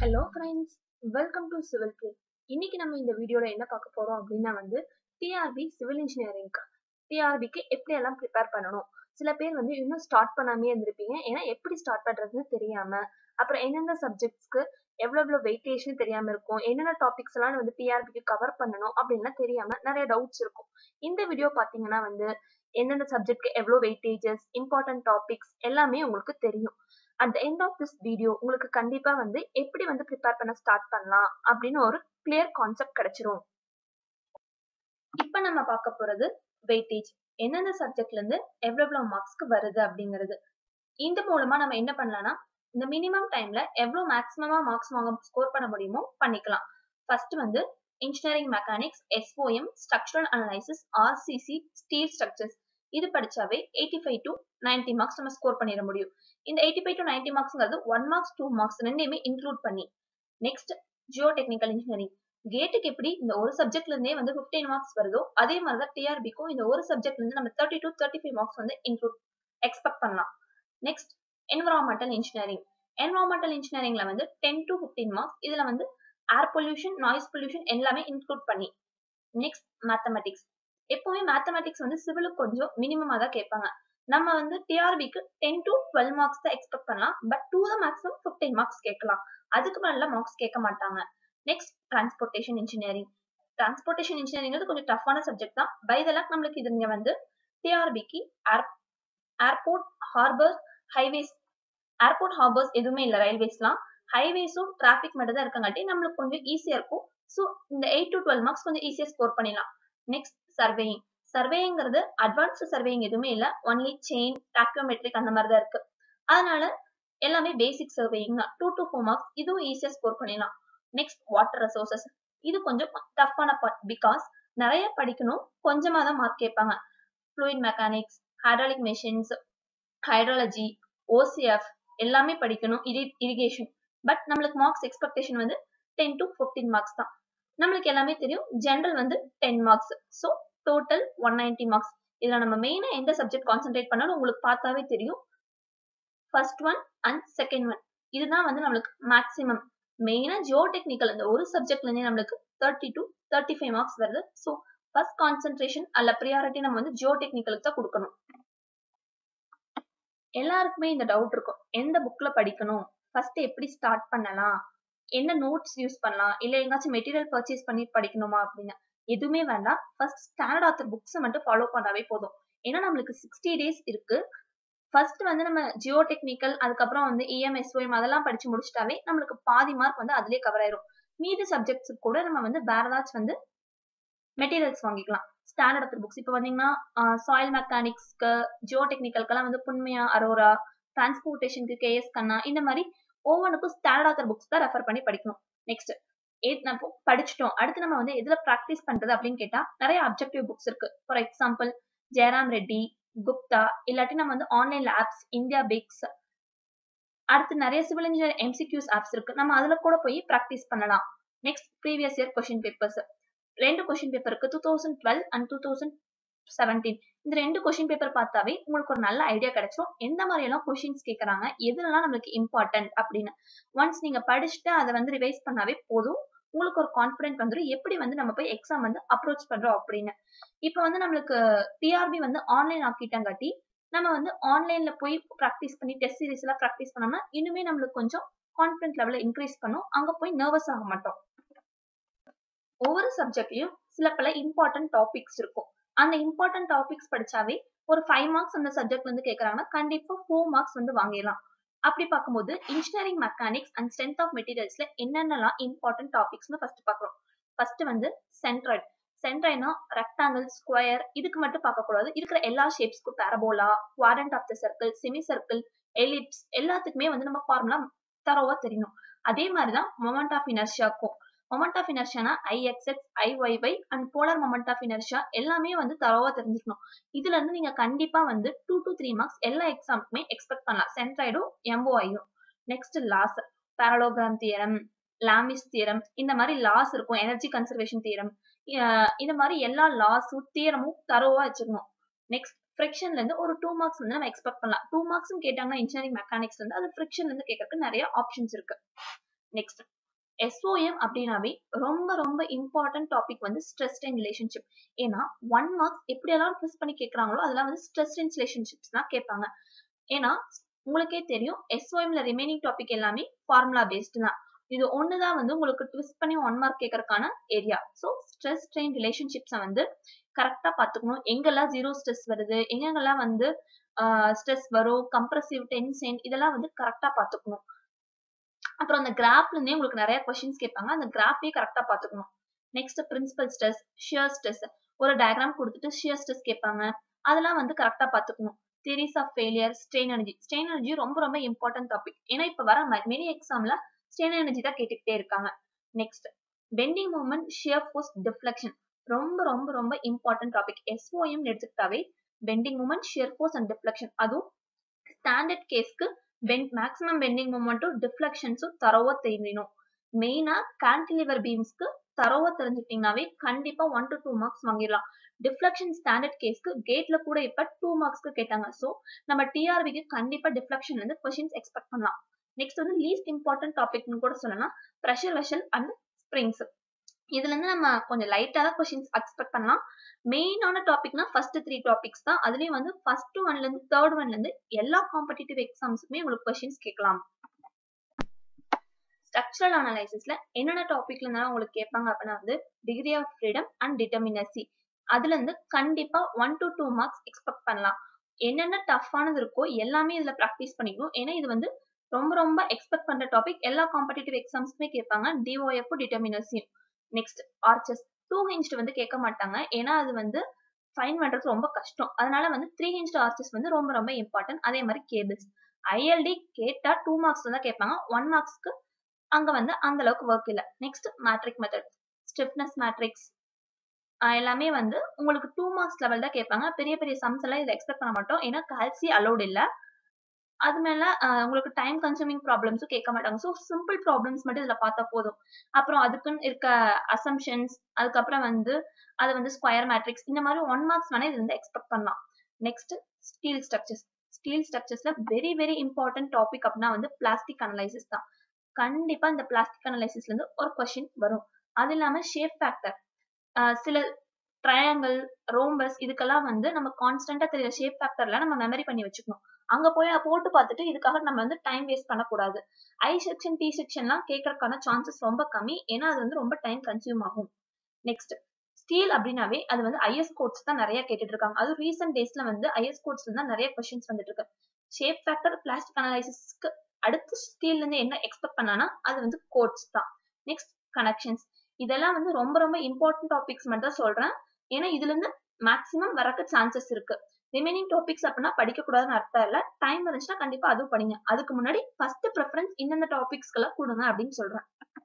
hello friends welcome to civil kit இன்னைக்கு நம்ம இந்த வீடியோல என்ன பார்க்க போறோம் அப்படின்னா வந்து டிஆர்பி சிவில் இன்ஜினியரிங் டிஆர்பிக்கு எப்படி எல்லாம் ப்ரிப்பேர் பண்ணணும் சில பேர் வந்து இன்னும் ஸ்டார்ட் பண்ணாமே இருந்திருப்பீங்க ஏன்னா எப்படி ஸ்டார்ட் பண்றதுன்னு தெரியாம அப்புறம் எந்தெந்த சப்ஜெக்ட்ஸ்க்கு எவ்வளவு எவ்வளவு வெயிட்டேஜ்னு தெரியாம இருக்கும் என்னென்ன டாபிக்ஸ் எல்லாம் வந்து டிஆர்பிக்கு கவர் பண்ணணும் அப்படின்லாம் தெரியாம நிறைய டவுட்ஸ் இருக்கும் இந்த வீடியோ பாத்தீங்கன்னா வந்து எந்தெந்த சப்ஜெக்ட்க்கு எவ்வளவு வெயிட்டேஜஸ் இம்பார்ட்டன்ட் டாபிக்ஸ் எல்லாமே உங்களுக்கு தெரியும் at the end of this video உங்களுக்கு கண்டிப்பா வந்து எப்படி வந்து ப்ரிப்பேர் பண்ண ஸ்டார்ட் பண்ணலாம் அப்படின்னு ஒரு கிளியர் கான்செப்ட் கிடைச்சிரும் இப்ப நம்ம பார்க்க போறது வெயிட்டேஜ் எந்தெந்த சப்ஜெக்ட்ல இருந்து எவ்வளவு எவ்வளவு மார்க்ஸ்க்கு வருது அப்படிங்கிறது இந்த மூலமா நம்ம என்ன பண்ணலாம்னா இந்த மினிமம் டைம்ல எவ்வளவு மேக்ஸிமமா மார்க்ஸ் வாங்க ஸ்கோர் பண்ண முடியுமோ பண்ணிக்கலாம் ஃபர்ஸ்ட் வந்து engineering mechanics SOM structural analysis RCC steel structures இது படிச்சாவே eighty five to ninety marks நம்ம ஸ்கோர் பண்ணிட முடியும் இந்த எயிட்டி ஃபைவ் டு நைன்டி மார்க்ஸ்ங்கிறது ஒன் மார்க்ஸ் டூ மார்க்ஸ் ரெண்டையுமே இன்க்ளூட் பண்ணி நெக்ஸ்ட் ஜியோ டெக்னிக்கல் இன்ஜினியரிங் கேட்டுக்கு எப்படி இந்த ஒரு சப்ஜெக்ட்ல இருந்தே வந்து பிப்டீன் மார்க்ஸ் வருதோ அதே மாதிரி தான் டிஆர்பிக்கும் இந்த ஒரு சப்ஜெக்ட்ல இருந்து நம்ம thirty to thirty five marks வந்து இன்க்ளூட் எக்ஸ்பெக்ட் பண்ணலாம் நெக்ஸ்ட் என்வரான்மெண்டல் இன்ஜினியரிங் என்வரான்மெண்டல் இன்ஜினியரிங்ல வந்து டென் டு பிப்டீன் மார்க்ஸ் இதுல வந்து ஏர் பொல்யூஷன் நாய்ஸ் பொல்யூஷன் எல்லாமே இன்க்ளூட் பண்ணி நெக்ஸ்ட் மேத்தமெட்டிக்ஸ் எப்பவுமே மேத்தமெட்டிக்ஸ் வந்து சிவிலுக்கு கொஞ்சம் மினிமமா தான் கேட்பாங்க நம்ம வந்து டிஆர்பிக்கு டென் டு டுவெல் மார்க்ஸ் தான் எக்ஸ்பெக்ட் பண்ணலாம் but to the maximum fifteen marks கேட்கலாம் அதுக்கு மேல மார்க்ஸ் கேட்க மாட்டாங்க next transportation engineering transportation engineering கொஞ்சம் டஃப்பான சப்ஜெக்ட் தான் பை த லக் நம்மளுக்கு இது இங்க வந்து டிஆர்பிக்கு air airport harbour highways airport harbours எதுவுமே இல்லை ரயில்வேஸ்லாம் ஹைவேஸும் டிராபிக் மட்டும் தான் இருக்கங்காட்டி நம்மளுக்கு கொஞ்சம் ஈஸியா இருக்கும் ஸோ இந்த எயிட் டு டுவெல் மார்க்ஸ் கொஞ்சம் ஈஸியா ஸ்கோர் பண்ணிடலாம் நெக்ஸ்ட் சர்வேயிங் சர்வேங்கிறது அட்வான்ஸ்டு சர்வேயிங் எதுவுமே இல்லை ஒன்லி செயின் டாக்கியோமெட்ரிக் அந்த மாதிரி தான் இருக்கு அதனால எல்லாமே பேசிக் சர்வேயிங் தான் டூ டு ஃபோர் மார்க்ஸ் இதுவும் ஈஸியா ஸ்கோர் பண்ணிடலாம் நெக்ஸ்ட் வாட்டர் ரிசோர்சஸ் இது கொஞ்சம் டஃப்பான பார்ட் பிகாஸ் நிறைய படிக்கணும் கொஞ்சமா தான் மார்க் கேட்பாங்க fluid mechanics hydraulic machines hydrology OCF எல்லாமே படிக்கணும் இரி இரிகேஷன் பட் நம்மளுக்கு மார்க்ஸ் எக்ஸ்பெக்டேஷன் வந்து டென் டு ஃபிஃப்டீன் மார்க்ஸ் தான் நம்மளுக்கு எல்லாமே தெரியும் ஜென்ரல் வந்து ten marks so total one ninety marks இதுல நம்ம மெயினா எந்த சப்ஜெக்ட் கான்சென்ட்ரேட் பண்ணாலும் உங்களுக்கு பார்த்தாவே தெரியும் first one and second one இதுதான் வந்து நம்மளுக்கு மேக்ஸிமம் மெயினா ஜியோ டெக்னிக்கல் இந்த ஒரு சப்ஜெக்ட்ல இருந்தே நம்மளுக்கு thirty to thirty five marks வருது ஸோ ஃபர்ஸ்ட் கான்சென்ட்ரேஷன் அல்ல ப்ரியாரிட்டி நம்ம வந்து ஜியோ டெக்னிக்கலுக்கு தான் கொடுக்கணும் எல்லாருக்குமே இந்த டவுட் இருக்கும் எந்த புக்ல படிக்கணும் ஃபர்ஸ்ட் எப்படி ஸ்டார்ட் பண்ணலாம் என்ன நோட்ஸ் யூஸ் பண்ணலாம் இல்ல எங்காச்சும் மெட்டீரியல் பர்ச்சேஸ் பண்ணி படிக்கணுமா அப்படின்னு எதுவுமே வேண்டாம் ஃபர்ஸ்ட் ஸ்டாண்டர்ட் ஆத்தர் புக்ஸ் மட்டும் ஃபாலோ பண்ணாவே போதும் ஏன்னா நம்மளுக்கு சிக்ஸ்டி டேஸ் இருக்கு ஃபர்ஸ்ட் வந்து நம்ம ஜியோ டெக்னிக்கல் அதுக்கப்புறம் வந்து இஎம்எஸ்ஓஎம் அதெல்லாம் படிச்சு முடிச்சிட்டாவே நம்மளுக்கு பாதி மார்க் வந்து அதுலயே கவர் ஆயிரும் மீதி சப்ஜெக்ட்ஸ் கூட நம்ம வந்து வேற ஏதாச்சும் வந்து மெட்டீரியல்ஸ் வாங்கிக்கலாம் ஸ்டாண்டர்ட் ஆத்தர் புக்ஸ் இப்போ வந்தீங்கன்னா சாயில் மெக்கானிக்ஸ்க்கு ஜியோ டெக்னிக்கல்க்கெல்லாம் வந்து புன்மையா அரோரா டிரான்ஸ்போர்ட்டேஷனுக்கு கேஎஸ் கண்ணா இந்த மாதிரி ஒவ்வொன்றுக்கும் ஸ்டாண்டர்ட் ஆத்தர் புக்ஸ் தான் ரெஃபர் பண்ணி படிக்கணும் நெக்ஸ்ட் நம்ம படிச்சுட்டோம் அடுத்து நம்ம வந்து எதுல ப்ராக்டிஸ் பண்றது அப்படின்னு கேட்டா நிறைய அப்ஜெக்டிவ் புக்ஸ் இருக்கு ஃபார் எக்ஸாம்பிள் ஜெயராம் ரெட்டி குப்தா இல்லாட்டி நம்ம வந்து ஆன்லைன்ல ஆப்ஸ் இந்தியா பிக்ஸ் அடுத்து நிறைய சிவில் இன்ஜினியர் எம்சிக்யூஸ் ஆப்ஸ் இருக்கு நம்ம அதுல கூட போய் ப்ராக்டிஸ் பண்ணலாம் next previous year question papers ரெண்டு கொஸ்டின் பேப்பர் இருக்கு two thousand twelve and two thousand seventeen இந்த ரெண்டு கொஸ்டின் பேப்பர் பார்த்தாவே உங்களுக்கு ஒரு நல்ல ஐடியா கிடைச்சிரும் எந்த மாதிரி எல்லாம் கொஸ்டின்ஸ் கேட்கறாங்க எதுலாம் நம்மளுக்கு இம்பார்ட்டன்ட் அப்படின்னு ஒன்ஸ் நீங்க படிச்சுட்டு அதை வந்து ரிவைஸ் பண்ணாவே போதும் உங்களுக்கு ஒரு கான்பிடென்ட் வந்துடும் எப்படி வந்து நம்ம போய் எக்ஸாம் வந்து அப்ரோச் பண்றோம் அப்படின்னு இப்போ வந்து நம்மளுக்கு டிஆர்பி வந்து ஆன்லைன் ஆக்கிட்டங்காட்டி நம்ம வந்து ஆன்லைன்ல போய் ப்ராக்டிஸ் பண்ணி டெஸ்ட் சீரிஸ் எல்லாம் ப்ராக்டிஸ் பண்ணோம்னா இன்னுமே நம்மளுக்கு கொஞ்சம் கான்பிடன்ட் லெவல இன்க்ரீஸ் பண்ணும் அங்க போய் நர்வஸ் ஆக மாட்டோம் ஒவ்வொரு சப்ஜெக்ட்லயும் சில பல இம்பார்ட்டன்ட் டாபிக்ஸ் இருக்கும் அந்த இம்பார்ட்டன்ட் டாபிக்ஸ் படிச்சாவே ஒரு ஃபைவ் மார்க்ஸ் அந்த சப்ஜெக்ட் வந்து கேட்கறாங்கன்னா கண்டிப்பா ஃபோர் மார்க்ஸ் வந்து வாங்கிடலாம் அப்படி பார்க்கும்போது engineering mechanics and strength of மெட்டீரியல்ஸ்ல என்னென்னலாம் இம்பார்ட்டன்ட் டாபிக்ஸ்னு ஃபர்ஸ்ட் பார்க்குறோம் ஃபர்ஸ்ட் வந்து சென்ட்ராய்ட் சென்ட்ராய்ட்னா ரெக்டாங்கிள் ஸ்கொயர் இதுக்கு மட்டும் பார்க்கக்கூடாது இருக்கிற எல்லா ஷேப்ஸ்க்கும் parabola quadrant of the circle semi circle ellipse எல்லாத்துக்குமே வந்து நம்ம ஃபார்முலா தரோவா தெரியணும் அதே மாதிரிதான் மொமெண்ட் ஆஃப் இனர்ஷியாக்கும் மொமெண்ட் ஆஃப் இனர்ஷியானா IXX IYY and polar moment of inertia எல்லாமே வந்து தரவா தெரிஞ்சுக்கணும் இதுல இருந்து நீங்க கண்டிப்பா வந்து டூ டு த்ரீ மார்க்ஸ் எல்லா எக்ஸாமுக்குமே எக்ஸ்பெக்ட் பண்ணலாம் சென்ட்ராய்டும் எம்ஓஐயும் next laws parallelogram theorem Lami's theorem இந்த மாதிரி லாஸ் இருக்கும் எனர்ஜி கன்சர்வேஷன் தியரம் இந்த மாதிரி எல்லா லாஸும் தியரமும் தரோவா வச்சுக்கணும் நெக்ஸ்ட் ஃப்ரிக்ஷன்ல இருந்து ஒரு டூ மார்க்ஸ் வந்து நம்ம எக்ஸ்பெக்ட் பண்ணலாம் டூ மார்க்ஸ் கேட்டாங்கன்னா இன்ஜினியரிங் மெக்கானிக்ஸ் வந்து அது ஃப்ரிக்ஷன்ல இருந்து கேட்கறதுக்கு நிறைய ஆப்ஷன்ஸ் இருக்கு நெக்ஸ்ட் எஸ்ஓஎம் அப்படின்னாவே ரொம்ப ரொம்ப இம்பார்ட்டன்ட் டாபிக் வந்து ஸ்ட்ரெஸ் அண்ட் ரிலேஷன்ஷிப் ஏன்னா ஒன் மார்க்ஸ் எப்படியெல்லாம் ட்விஸ்ட் பண்ணி கேட்குறாங்களோ அதெல்லாம் வந்து ஸ்ட்ரெஸ் அண்ட் ரிலேஷன்ஷிப்ஸ் தான் கேட்பாங்க ஏன்னா உங்களுக்கே தெரியும் எஸ்ஓஎம்ல ரிமைனிங் டாபிக் எல்லாமே ஃபார்முலா பேஸ்டு தான் இது ஒன்று தான் வந்து உங்களுக்கு ட்விஸ்ட் பண்ணி ஒன் மார்க் கேட்கறதுக்கான ஏரியா ஸோ ஸ்ட்ரெஸ் ட்ரெயின் ரிலேஷன்ஷிப்ஸை வந்து கரெக்டாக பார்த்துக்கணும் எங்கெல்லாம் ஜீரோ ஸ்ட்ரெஸ் வருது எங்கெங்கெல்லாம் வந்து ஸ்ட்ரெஸ் வரும் கம்ப்ரசிவ் டென்ஷன் இதெல்லாம் வந்து கரெக்டாக பார்த்துக்கணும் அப்புறம் அந்த கிராஃப்ல இருந்தே உங்களுக்கு நிறைய கொஸ்டின்ஸ் கேட்பாங்க அந்த கிராஃபே கரெக்டாக பார்த்துக்கணும் next principal stress shear stress ஒரு டயக்ராம் கொடுத்துட்டு ஷியர் ஸ்ட்ரெஸ் கேட்பாங்க அதெல்லாம் வந்து கரெக்டாக பார்த்துக்கணும் theories of failure strain energy strain energy ரொம்ப ரொம்ப இம்பார்ட்டன்ட் டாபிக் ஏன்னா இப்போ வர மெனி எக்ஸாம்ல ஸ்ட்ரெயின் எனர்ஜி தான் கேட்டுக்கிட்டே இருக்காங்க next bending moment shear force deflection ரொம்ப ரொம்ப ரொம்ப இம்பார்ட்டன்ட் டாபிக் எஸ்ஓஎம் எடுத்துக்கிட்டாவே bending moment shear force and deflection அதுவும் ஸ்டாண்டர்ட் கேஸ்க்கு பெண்ட் மேக்ஸிமம் பெண்டிங் மூமெண்ட்டும் டிஃப்ளெக்ஷன்ஸும் தரவா தெரியணும் மெயினா கேன்டிலிவர் பீம்ஸ்க்கு தரவா தெரிஞ்சுட்டீங்கன்னாவே கண்டிப்பா ஒன் டு டூ மார்க்ஸ் வாங்கிடலாம் டிஃப்ளெக்ஷன் ஸ்டாண்டர்ட் கேஸ்க்கு கேட்ல கூட இப்ப டூ மார்க்ஸ்க்கு கேட்டாங்க ஸோ நம்ம டிஆர்பிக்கு கண்டிப்பா டிஃப்ளெக்ஷன் வந்து கொஸ்டின்ஸ் எக்ஸ்பெக்ட் பண்ணலாம் நெக்ஸ்ட் வந்து லீஸ்ட் இம்பார்ட்டன்ட் டாபிக்னு கூட சொல்லலாம் ப்ரெஷர் வெஷல் அண்ட் ஸ்ப்ரிங்ஸ் இதுல இருந்து நம்ம கொஞ்சம் லைட்டா தான் கொஸ்டின்ஸ் எக்ஸ்பெக்ட் பண்ணலாம் மெயினான டாபிக்னா ஃபர்ஸ்ட் த்ரீ டாபிக்ஸ் தான் அதுலயும் வந்து ஃபர்ஸ்ட் ஒன்ல இருந்து தேர்ட் ஒன்ல இருந்து எல்லா காம்படிட்டிவ் எக்ஸாம்ஸுமே உங்களுக்கு கொஸ்டின்ஸ் கேட்கலாம் ஸ்ட்ரக்சரல் அனலைசிஸ்ல என்னென்ன டாபிக்ல இருந்தாலும் உங்களுக்கு கேட்பாங்க அப்படின்னா வந்து degree of freedom and determinacy அதுல இருந்து கண்டிப்பா one to two marks expect பண்ணலாம் என்னென்ன டஃப்பானது இருக்கோ எல்லாமே இதுல ப்ராக்டிஸ் பண்ணிக்கணும் ஏன்னா இது வந்து ரொம்ப ரொம்ப எக்ஸ்பெக்ட் பண்ற டாபிக் எல்லா காம்படிட்டிவ் எக்ஸாம்ஸ்க்குமே கேட்பாங்க டிஓஎஃப் டிட்டர்மினசியும் நெக்ஸ்ட் ஆர்ச்சஸ் டூ ஹிஞ்ச்டு வந்து கேட்க மாட்டாங்க ஏன்னா அது வந்து ஃபைன் பண்றது ரொம்ப கஷ்டம் அதனால வந்து த்ரீ ஹிஞ்ச்டு ஆர்ச்சஸ் வந்து ரொம்ப ரொம்ப இம்பார்ட்டன்ட் அதே மாதிரி கேபிள்ஸ் ஐஎல்டி கேட்டா டூ மார்க்ஸ் தான் கேட்பாங்க ஒன் மார்க்ஸ்க்கு அங்க வந்து அந்த அளவுக்கு ஒர்க் இல்லை next matrix method stiffness matrix எல்லாமே வந்து உங்களுக்கு டூ மார்க்ஸ் லெவல் தான் கேட்பாங்க பெரிய பெரிய சம்ஸ் எல்லாம் இதை எக்ஸ்பெக்ட் பண்ண மாட்டோம் ஏன்னா கால்சி அலௌட் இல்லை அது மேல உங்களுக்கு டைம் கன்சூமிங் ப்ராப்ளம்ஸும் கேட்க மாட்டாங்க ஸோ சிம்பிள் ப்ராப்ளம்ஸ் மட்டும் இதுல பார்த்தா போதும் அப்புறம் அதுக்குன்னு இருக்க அசம்ஷன்ஸ் அதுக்கப்புறம் வந்து அது வந்து ஸ்கொயர் மேட்ரிக்ஸ் இந்த மாதிரி ஒன் மார்க்ஸ் வேணா இது வந்து எக்ஸ்பெக்ட் பண்ணலாம் நெக்ஸ்ட் ஸ்டீல் ஸ்ட்ரக்சர்ஸ் ஸ்டீல் ஸ்ட்ரக்சர்ஸ்ல வெரி வெரி இம்பார்ட்டன்ட் டாபிக் அப்படின்னா வந்து பிளாஸ்டிக் அனலைசிஸ் தான் கண்டிப்பா இந்த பிளாஸ்டிக் அனலைசிஸ்ல இருந்து ஒரு கொஸ்டின் வரும் அது இல்லாம ஷேப் ஃபேக்டர் சில ட்ரையாங்கிள் ரோம்பஸ் இதுக்கெல்லாம் வந்து நம்ம கான்ஸ்டன்டா தெரியற ஷேப் ஃபேக்டர்ல நம்ம மெமரி பண்ணி வச்சுக்கணும் அங்க போய் போட்டு பார்த்துட்டு இதுக்காக நம்ம வந்து டைம் வேஸ்ட் பண்ணக்கூடாது ஐ செக்ஷன் டி செக்ஷன்லாம் கேட்கறதுக்கான சான்சஸ் ரொம்ப கம்மி ஏன்னா அது வந்து ரொம்ப டைம் கன்சியூம் ஆகும் நெக்ஸ்ட் ஸ்டீல் அப்படின்னாவே அது வந்து ஐஎஸ் கோட்ஸ் தான் நிறைய கேட்டுட்டு இருக்காங்க அது ரீசெண்ட் டேஸ்ல வந்து ஐஎஸ் கோட்ஸ்ல தான் நிறைய கொஸ்டின்ஸ் வந்துட்டு இருக்கு ஷேப் ஃபேக்டர் பிளாஸ்டிக் அனலைசிஸ்க்கு அடுத்து ஸ்டீல்ல இருந்து என்ன எக்ஸ்பெக்ட் பண்ணானா அது வந்து கோட்ஸ் தான் நெக்ஸ்ட் கனெக்ஷன்ஸ் இதெல்லாம் வந்து ரொம்ப ரொம்ப இம்பார்ட்டன்ட் டாபிக்ஸ் மட்டும் தான் சொல்றேன் ஏன்னா இதுல இருந்து மேக்ஸிமம் வரக்கு சான்சஸ் இருக்கு ரிமைனிங் டாபிக்ஸ் அப்படின்னா படிக்க கூடாதுன்னு அர்த்தம் இல்ல டைம் இருந்துச்சுன்னா கண்டிப்பா அதுவும் படிங்க அதுக்கு முன்னாடி ஃபர்ஸ்ட் ப்ரிஃபரன்ஸ் இந்தந்த டாபிக்ஸ்க்கெல்லாம் கொடுங்க அப்படின்னு சொல்றேன்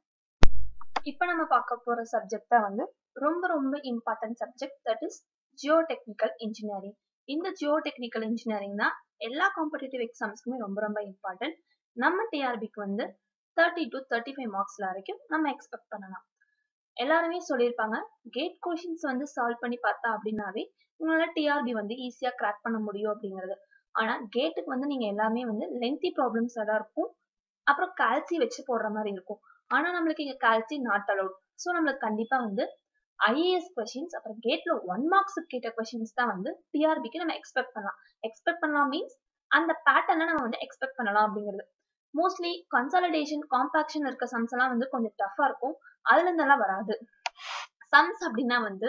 இப்ப நம்ம பார்க்க போற சப்ஜெக்ட் தான் வந்து ரொம்ப ரொம்ப important subject that is geo technical engineering இந்த ஜியோ டெக்னிக்கல் இன்ஜினியரிங் தான் எல்லா காம்படிட்டிவ் எக்ஸாம்ஸ்க்குமே ரொம்ப ரொம்ப இம்பார்ட்டன்ட் நம்ம டிஆர்பிக்கு வந்து தேர்ட்டி டு தேர்ட்டி ஃபைவ் மார்க்ஸ்ல வரைக்கும் நம்ம எக்ஸ்பெக்ட் பண்ணலாம் எல்லாருமே சொல்லியிருப்பாங்க கேட் கொஷின்ஸ் வந்து சால்வ் பண்ணி பார்த்தா அப்படின்னாவே உங்களால டிஆர்பி வந்து ஈஸியா கிராக் பண்ண முடியும் அப்படிங்கிறது ஆனா கேட்டுக்கு வந்து நீங்க எல்லாமே வந்து லென்த்தி ப்ராப்ளம்ஸ் தான் இருக்கும் அப்புறம் கால்சி வச்சு போடுற மாதிரி இருக்கும் ஆனா நம்மளுக்கு இங்க கால்சி நாட் அலவுட் ஸோ நம்மளுக்கு கண்டிப்பா வந்து ஐஏஎஸ் கொஷின்ஸ் அப்புறம் கேட்ல ஒன் மார்க்ஸ் கேட்ட கொஷின்ஸ் தான் வந்து டிஆர்பிக்கு நம்ம எக்ஸ்பெக்ட் பண்ணலாம் எக்ஸ்பெக்ட் பண்ணலாம் மீன்ஸ் அந்த பேட்டர்னை நம்ம வந்து எக்ஸ்பெக்ட் பண்ணலாம் அப்படிங்கிறது மோஸ்ட்லி கன்சாலிடேஷன் காம்பாக்ஷன் இருக்க சம்ஸ் எல்லாம் வந்து கொஞ்சம் டஃபா இருக்கும் அதுல இருந்தெல்லாம் வராது சம்ஸ் அப்படின்னா வந்து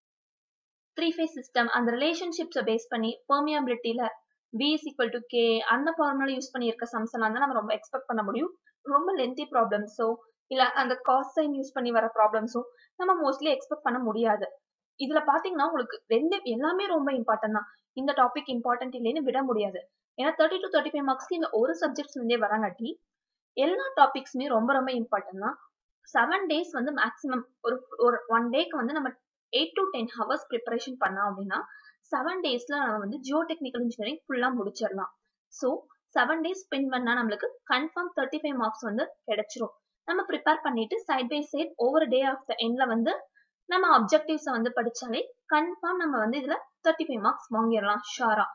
த்ரீ ஃபேஸ் சிஸ்டம் அந்த ரிலேஷன்ஷிப்ஸை பேஸ் பண்ணி பெர்மியபிலிட்டியில P is equal to K அந்த ஃபார்முலா யூஸ் பண்ணி இருக்க சம்ஸ் எல்லாம் தான் நம்ம ரொம்ப எக்ஸ்பெக்ட் பண்ண முடியும் ரொம்ப லென்த்தி ப்ராப்ளம்ஸோ இல்ல அந்த காஸ்ட் சைன் யூஸ் பண்ணி வர ப்ராப்ளம்ஸும் நம்ம மோஸ்ட்லி எக்ஸ்பெக்ட் பண்ண முடியாது இதுல பாத்தீங்கன்னா உங்களுக்கு ரெண்டு எல்லாமே ரொம்ப இம்பார்ட்டன்ட் தான் இந்த டாபிக் இம்பார்ட்டன்ட் இல்லைன்னு விட முடியாது ஏன்னா தேர்ட்டி டு தேர்ட்டி ஃபைவ் மார்க்ஸ்க்கு இந்த ஒரு சப்ஜெக்ட்ஸ்ல இருந்தே வரங்காட்டி எல்லா டாபிக்ஸுமே ரொம்ப ரொம்ப இம்பார்ட்டன்ட் தான் செவன் டேஸ் வந்து மேக்ஸிமம் ஒரு ஒரு ஒன் டேக்கு வந்து நம்ம eight to ten hours preparation பண்ணோம் அப்படின்னா செவன் டேஸ்ல நம்ம வந்து ஜியோ டெக்னிக்கல் இன்ஜினியரிங் ஃபுல்லா முடிச்சிடலாம் ஸோ செவன் டேஸ் ஸ்பெண்ட் பண்ணா நம்மளுக்கு கன்ஃபார்ம் தேர்ட்டி ஃபைவ் மார்க்ஸ் வந்து கிடைச்சிரும் நம்ம ப்ரிப்பேர் பண்ணிட்டு சைட் பை சைட் ஒவ்வொரு டே ஆஃப் த எண்ட்ல வந்து நம்ம அப்ஜெக்டிவ்ஸை வந்து படிச்சாலே கன்ஃபார்ம் நம்ம வந்து இதுல தேர்ட்டி ஃபைவ் மார்க்ஸ் வாங்கிடலாம் ஷாரா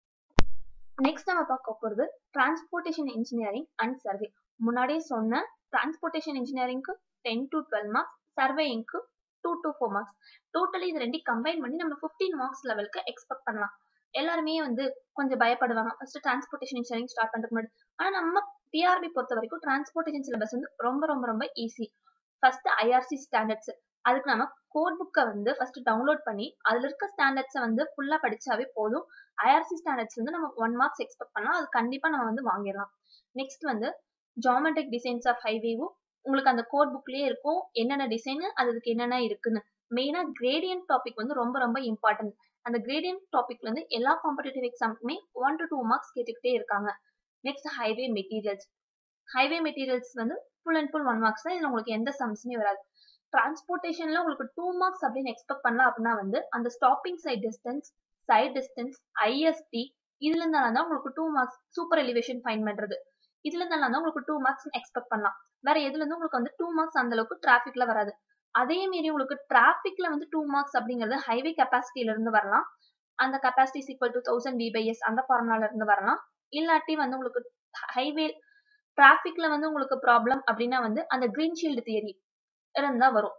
நெக்ஸ்ட் நம்ம பார்க்க போறது டிரான்ஸ்போர்ட்டேஷன் இன்ஜினியரிங் அண்ட் சர்வே முன்னாடியே சொன்ன டிரான்ஸ்போர்ட்டேஷன் இன்ஜினியரிங்க்கு டென் டு டுவெல் மார்க்ஸ் சர்வேயிங்க்கு two to four marks totally இது ரெண்டையும் கம்பைன் பண்ணி நம்ம ஃபிஃப்டீன் மார்க்ஸ் லெவலுக்கு எக்ஸ்பெக்ட் பண்ணலாம் எல்லாருமே வந்து கொஞ்சம் பயப்படுவாங்க ஃபர்ஸ்ட் டிரான்ஸ்போர்ட்டேஷன் இன்ஜினியரிங் ஸ்டார்ட் பண்ணுறதுக்கு முன்னாடி ஆனால் நம்ம டிஆர்பி பொறுத்த வரைக்கும் டிரான்ஸ்போர்ட்டேஷன் சிலபஸ் வந்து ரொம்ப ரொம்ப ரொம்ப ஈஸி ஃபர்ஸ்ட் ஐஆர்சி ஸ்டாண்டர்ட்ஸ் அதுக்கு நம்ம கோட் புக்கை வந்து ஃபர்ஸ்ட் டவுன்லோட் பண்ணி அதுல இருக்க ஸ்டாண்டர்ட்ஸை வந்து ஃபுல்லா படிச்சாவே போதும் ஐஆர்சி ஸ்டாண்டர்ட்ஸ் வந்து நம்ம ஒன் மார்க்ஸ் எக்ஸ்பெக்ட் பண்ணலாம் அது கண்டிப்பா நம்ம வந்து வாங்கிடலாம் நெக்ஸ்ட் வந்து ஜாமெட்ரிக் டிசைன்ஸ் ஆஃப் ஹைவேவும் உங்களுக்கு அந்த கோட் புக்லயே இருக்கும் என்னென்ன டிசைனு அதுக்கு என்னென்ன இருக்குன்னு மெயினா கிரேடியன்ட் டாபிக் வந்து ரொம்ப ரொம்ப இம்பார்ட்டன்ட் அந்த கிரேடியன்ட் டாபிக்ல இருந்து எல்லா காம்படிட்டிவ் எக்ஸாமுக்குமே ஒன் டு டூ மார்க்ஸ் கேட்டுக்கிட்டே இருக்காங்க next highway materials highway materials வந்து full and full one marks தான் இதுல உங்களுக்கு எந்த சம்ஸுமே வராது டிரான்ஸ்போர்ட்டேஷன்ல உங்களுக்கு டூ மார்க்ஸ் அப்படின்னு எக்ஸ்பெக்ட் பண்ணலாம் அப்படின்னா வந்து அந்த stopping sight distance sight distance ISD இதுல இருந்தாலும் தான் உங்களுக்கு two marks super elevation find பண்றது இதுல இருந்தாலும் தான் உங்களுக்கு டூ மார்க்ஸ் எக்ஸ்பெக்ட் பண்ணலாம் வேற எதுல இருந்து உங்களுக்கு வந்து டூ மார்க்ஸ் அந்த அளவுக்கு டிராஃபிக்ல வராது அதே மீறி உங்களுக்கு டிராஃபிக்ல வந்து டூ மார்க்ஸ் அப்படிங்கிறது ஹைவே கெப்பாசிட்டில இருந்து வரலாம் அந்த capacity equal to thousand T by S அந்த ஃபார்முலால இருந்து வரலாம் இல்லாட்டி வந்து உங்களுக்கு ஹைவே டிராஃபிக்ல வந்து உங்களுக்கு ப்ராப்ளம் அப்படின்னா வந்து அந்த கிரீன் ஷீல்டு தியரி இருந்தா வரும்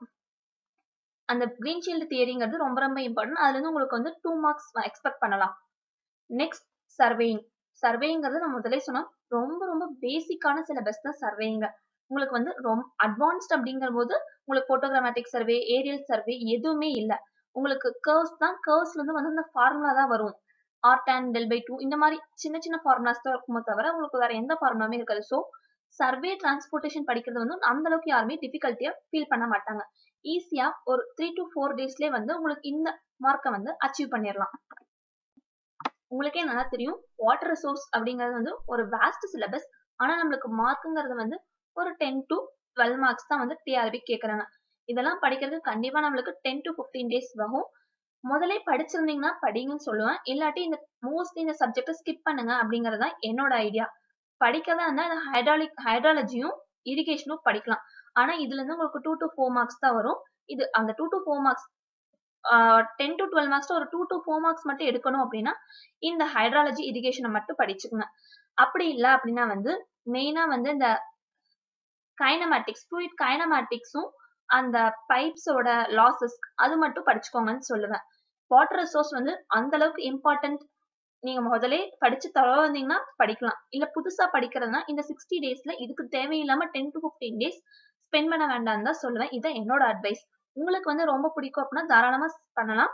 அந்த கிரீன் ஷீல்டு தியரிங்கிறது ரொம்ப ரொம்ப இம்பார்ட்டன்ட் அதுல இருந்து உங்களுக்கு வந்து டூ மார்க்ஸ் எக்ஸ்பெக்ட் பண்ணலாம் நெக்ஸ்ட் சர்வேயிங் சர்வேங்கிறது நம்ம முதலே சொன்னோம் ரொம்ப ரொம்ப பேசிக்கான சிலபஸ் தான் சர்வேங்க உங்களுக்கு வந்து ரொம்ப அட்வான்ஸ்ட் அப்படிங்கிற போது உங்களுக்கு போட்டோகிராமேட்டிக் சர்வே ஏரியல் சர்வே எதுவுமே இல்லை உங்களுக்கு கர்வ்ஸ் தான் கர்வ்ஸ்ல இருந்து வந்து அந்த ஃபார்முலா தான் வரும் R tan del by two இந்த மாதிரி சின்ன சின்ன ஃபார்முலாஸ் தான் இருக்குமோ தவிர உங்களுக்கு வேற எந்த ஃபார்முலாமே இருக்காது ஸோ சர்வே டிரான்ஸ்போர்ட்டேஷன் படிக்கிறது வந்து அந்த அளவுக்கு யாருமே டிஃபிகல்ட்டியா ஃபீல் பண்ண மாட்டாங்க ஈஸியா ஒரு த்ரீ டு ஃபோர் டேஸ்லயே வந்து உங்களுக்கு இந்த மார்க்கை வந்து அச்சீவ் பண்ணிடலாம் உங்களுக்கே நல்லா தெரியும் வாட்டர் ரிசோர்ஸ் அப்படிங்கிறது வந்து ஒரு வேஸ்ட் சிலபஸ் ஆனா நம்மளுக்கு மார்க்குங்கிறது வந்து ஒரு டென் டு டுவெல் மார்க்ஸ் தான் வந்து டிஆர்பி கேட்கறாங்க இதெல்லாம் படிக்கிறதுக்கு கண்டிப்பா நம்மளுக்கு டென் டு ஃபிஃப்டீன் டேஸ் ஆகும் முதலே படிச்சிருந்தீங்கன்னா படிங்கன்னு சொல்லுவேன் இல்லாட்டி இந்த மோஸ்ட்லி இந்த சப்ஜெக்டை ஸ்கிப் பண்ணுங்க அப்படிங்கிறது தான் என்னோட ஐடியா படிக்கதா இருந்தா இந்த ஹைட்ராலிக் ஹைட்ராலஜியும் இரிகேஷனும் படிக்கலாம் ஆனா இதுல இருந்து உங்களுக்கு டூ டு ஃபோர் மார்க்ஸ் தான் வரும் இது அந்த two to four marks ten to twelve marks ஒரு டூ டு ஃபோர் மார்க்ஸ் மட்டும் எடுக்கணும் அப்படின்னா இந்த ஹைட்ராலஜி இரிகேஷனை மட்டும் படிச்சுக்கோங்க அப்படி இல்லை அப்படின்னா வந்து மெயினா வந்து இந்த கைனமேட்டிக்ஸ் ஃப்ளூயிட் கைனமேட்டிக்ஸும் அந்த பைப்ஸோட லாசஸ் அது மட்டும் படிச்சுக்கோங்கன்னு சொல்லுவேன் வாட்டர் ரிசோர்ஸ் வந்து அந்த அளவுக்கு இம்பார்ட்டன்ட் நீங்க முதலே படிச்சு தர வந்தீங்கன்னா படிக்கலாம் இல்ல புதுசா படிக்கிறதுனா இந்த சிக்ஸ்டி டேஸ்ல இதுக்கு தேவையில்லாம ten to fifteen days spend பண்ண வேண்டாம் தான் சொல்லுவேன் இதான் என்னோட அட்வைஸ் உங்களுக்கு வந்து ரொம்ப பிடிக்கும் அப்படின்னா தாராளமா பண்ணலாம்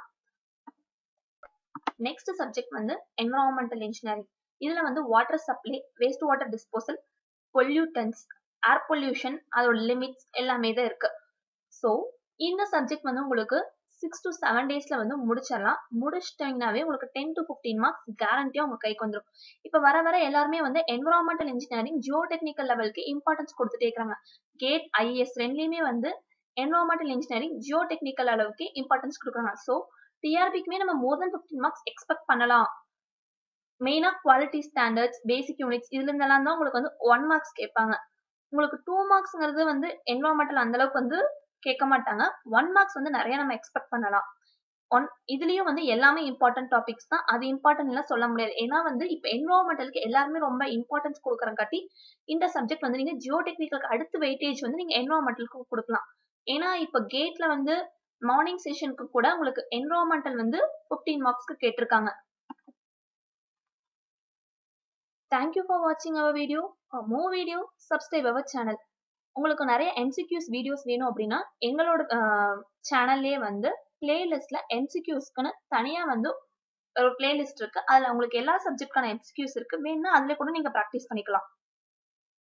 நெக்ஸ்ட் சப்ஜெக்ட் வந்து என்வரான்மெண்டல் இன்ஜினியரிங் இதுல வந்து water supply waste water disposal pollutants air pollution அதோட லிமிட்ஸ் எல்லாமே தான் இருக்கு ஸோ இந்த சப்ஜெக்ட் வந்து உங்களுக்கு சிக்ஸ் டு செவன் டேஸ்ல வந்து முடிச்சிடலாம் முடிச்சிட்டீங்கன்னாவே உங்களுக்கு டென் டு ஃபிஃப்டீன் மார்க்ஸ் கேரண்டியா உங்க கைக்கு வந்துடும் இப்போ வர வர எல்லாருமே வந்து என்வரான்மெண்டல் இன்ஜினியரிங் ஜியோ டெக்னிக்கல் லெவலுக்கு இம்பார்ட்டன்ஸ் கொடுத்துட்டே இருக்காங்க கேட் ஐஎஸ் ரெண்டுலயுமே வந்து என்வரான்மெண்டல் இன்ஜினியரிங் ஜியோ டெக்னிக்கல் அளவுக்கு இம்பார்ட்டன்ஸ் கொடுக்குறாங்க ஸோ டிஆர்பிக்குமே நம்ம more than fifteen marks expect பண்ணலாம் மெயினா குவாலிட்டி ஸ்டாண்டர்ட்ஸ் பேசிக் யூனிட்ஸ் இதுல இருந்தெல்லாம் தான் உங்களுக்கு வந்து ஒன் மார்க்ஸ் கேட்பாங்க உங்களுக்கு டூ மார்க்ஸ்ங்கிறது வந்து என்வரான்மெண்டல் அந்த அளவுக்கு வந்து கேட்க மாட்டாங்க ஒன் மார்க்ஸ் வந்து நிறைய நம்ம எக்ஸ்பெக்ட் பண்ணலாம் ஒன் இதுலயும் வந்து எல்லாமே இம்பார்ட்டன்ட் டாபிக்ஸ் தான் அது இம்பார்ட்டன்ட் எல்லாம் சொல்ல முடியாது ஏன்னா வந்து இப்போ என்வரான்மெண்டலுக்கு எல்லாருமே ரொம்ப இம்பார்ட்டன்ஸ் கொடுக்குறங்காட்டி இந்த சப்ஜெக்ட் வந்து நீங்க ஜியோ டெக்னிக்கலுக்கு அடுத்த வெயிட்டேஜ் வந்து நீங்க என்வரான்மெண்டலுக்கு கொடுக்கலாம் ஏன்னா இப்போ கேட்ல வந்து மார்னிங் செஷனுக்கு கூட உங்களுக்கு என்வரான்மெண்டல் வந்து ஃபிஃப்டீன் மார்க்ஸ்க்கு கேட்டிருக்காங்க தேங்க்யூ ஃபார் வாட்சிங் our video more video subscribe our channel உங்களுக்கு நிறைய எம்சிக்யூஸ் வீடியோஸ் வேணும் அப்படின்னா எங்களோட சேனல்லே வந்து பிளேலிஸ்ட்ல எம்சிக்யூஸ்க்குன்னு தனியா வந்து ஒரு பிளேலிஸ்ட் இருக்கு அதுல உங்களுக்கு எல்லா சப்ஜெக்ட்கான எம்சிக்யூஸ் இருக்கு வேணும்னா அதுல கூட நீங்க ப்ராக்டிஸ் பண்ணிக்கலாம்